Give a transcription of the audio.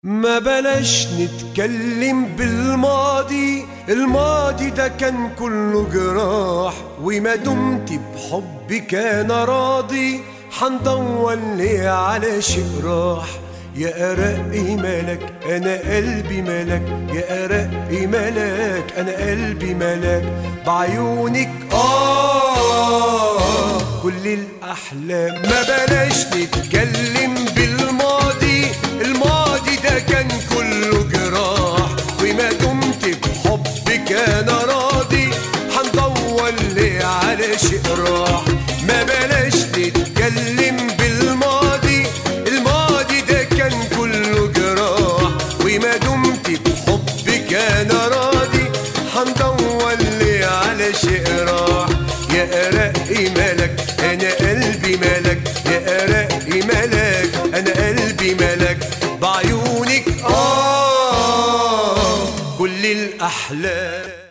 ما بلاش نتكلم بالماضي الماضي ده كان كله جراح وما دمت بحبي كان راضي حندور ليه على شيء راح يا أرق ملك أنا قلبي ملك يا أرق ملك أنا قلبي ملك بعيونك آه كل الأحلام ما بلاش نتكلم بالماضي الماضي ده كان كله جراح وما دمت بحب كان راضي حندور ليه على شيء راح ما بلاش نتكلم بالماضي الماضي ده كان كله جراح وما دمت بحب كان راضي حندور ليه على شيء راح يا أرقي ملك أنا قلبي ملك يا أرقي ملك أنا قلبي ملك بعيونك آه كل الأحلام